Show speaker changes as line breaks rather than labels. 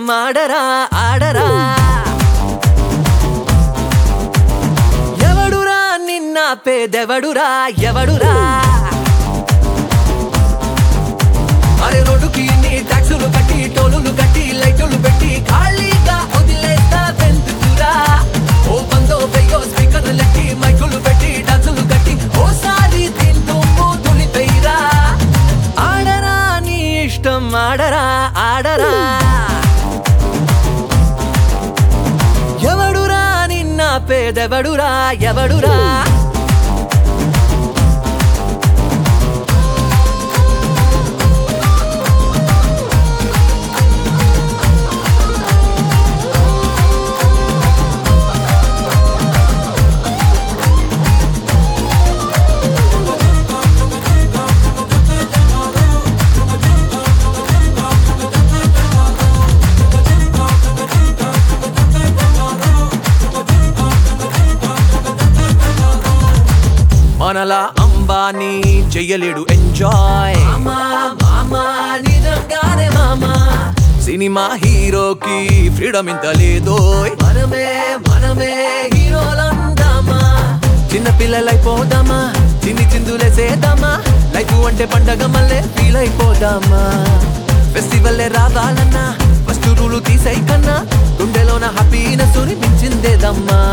ఆడరా ఆడరా ఎవడురా నిన్న పేదెవడురా ఎవడురా అరే రోడ్డుకి నీ ట్యాక్సులు కట్టి టోలులు కట్టి లైటులు పెట్టి ఖాళీగా వదిలేస్తా వెందుకురా ఓ పందో పెయ్యో స్పీకర్లు లెక్కి మైకులు పెట్టి డాన్సులు కట్టి ఓసారి తింటూ తులిపైరా ఆడరా నీ ఇష్టం ఆడరా ఆడరా ఎవడురా నిన్న పేదెవడురా ఎవడురా మనలా అంబానీ చెయ్యలేడు ఎంజాయ్ నిజంగానే మామా సినిమా హీరోకి ఫ్రీడమ్ ఇంత లేదోయ్ మనమే మనమే హీరోలందామా చిన్న పిల్లలైపోదామా చిన్ని చిందులేసేద్దామా లైఫ్ అంటే పండగ మళ్ళీ ఫీల్ అయిపోదామా ఫెస్టివల్ రావాలన్నా ఫస్ట్ రూలు తీసై కన్నా గుండెలోన హ్యాపీనెస్ మించిందేదమ్మా